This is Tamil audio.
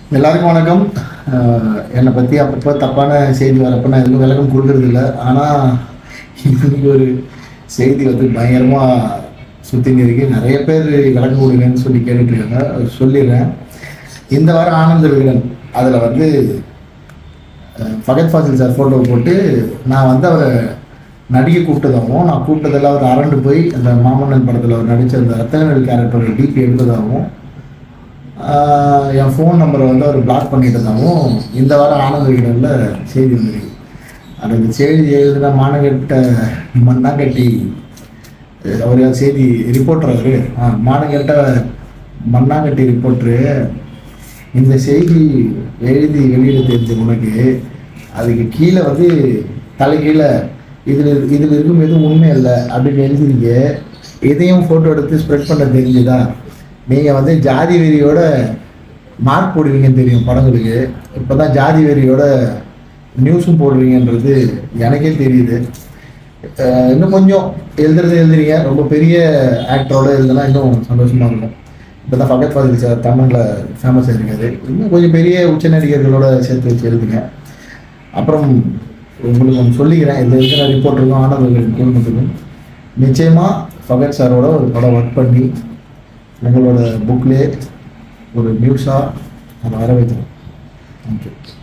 எல்லாருக்கும் வணக்கம் அஹ் என்னை பற்றி அப்பப்போ தப்பான செய்தி வரப்போ நான் எதுவும் விளக்கம் கொடுக்கறது இல்லை ஆனால் இன்னைக்கு ஒரு செய்தி வந்து பயங்கரமாக சுற்றின்னு இருக்கு நிறைய பேர் விளக்கம் கொடுங்கன்னு சொல்லி கேட்டுட்டு இருக்காங்க அது சொல்லிடுறேன் இந்த வாரம் ஆனந்த விகடன் அதில் வந்து அஹ், ஃபகத் ஃபாசில் சார் ஃபோட்டோ போட்டு நான் வந்து அவரை நடிகை கூப்பிட்டதாகவும் நான் கூப்பிட்டதெல்லாம் அவர் அரண்டு போய் அந்த மாமன்னன் படத்தில் அவர் நடித்த அந்த ரத்தனவேல் கேரக்டரோட டிபி எடுத்ததாகவும் ஆஹ் என் ஃபோன் நம்பரை வந்து அவர் பிளாக் பண்ணிட்டதாகவும் இந்த வாரம் ஆனந்த விகடனில் செய்தி வந்திருக்கு அதுக்கு செய்தி எழுதின மானகட்ட மண்ணாங்கட்டி அஹ் அவர் யார் செய்தி ரிப்போர்ட்டர் அவரு ஆ மானகட்ட மண்ணாங்கட்டி ரிப்போர்ட்ரு இந்த செய்தி எழுதி வெளியிட தெரிஞ்ச உனக்கு அதுக்கு கீழே வந்து தலைகீழே இதில் இதில் இருக்கும் எதுவும் உண்மை இல்லை அப்படின்னு எழுதிருங்க இதையும் ஃபோட்டோ எடுத்து ஸ்ப்ரெட் பண்ண தெரிஞ்சுதா நீங்கள் வந்து ஜாதி வெறியோட மார்க் போடுவீங்கன்னு தெரியும் படங்களுக்கு இப்போ தான் ஜாதி வெறியோட நியூஸும் போடுவீங்கன்றது எனக்கே தெரியுது அஹ் இன்னும் கொஞ்சம் எழுதுறது எழுதுறீங்க ரொம்ப பெரிய ஆக்டரோட எழுதுனா இன்னும் சந்தோஷமாக இருக்கும் இப்போ தான் ஃபகத் ஃபாசில் சார் தமிழில் ஃபேமஸ் ஆயிருக்காரு இன்னும் கொஞ்சம் பெரிய உச்ச நடிகர்களோட சேர்த்து வச்சு எழுதுங்க அப்புறம் உங்களுக்கு ஒன்று சொல்லிக்கிறேன் இந்த இருக்கிற ரிப்போர்ட்டருக்கும் ஆனந்தர்களுக்கும் குடும்பத்துக்கும் நிச்சயமாக ஃபகத் சாரோட ஒரு படம் ஒர்க் பண்ணி உங்களோட புக்லேயே ஒரு நியூஸாக நான் வர வைக்கிறேன் தேங்க்யூ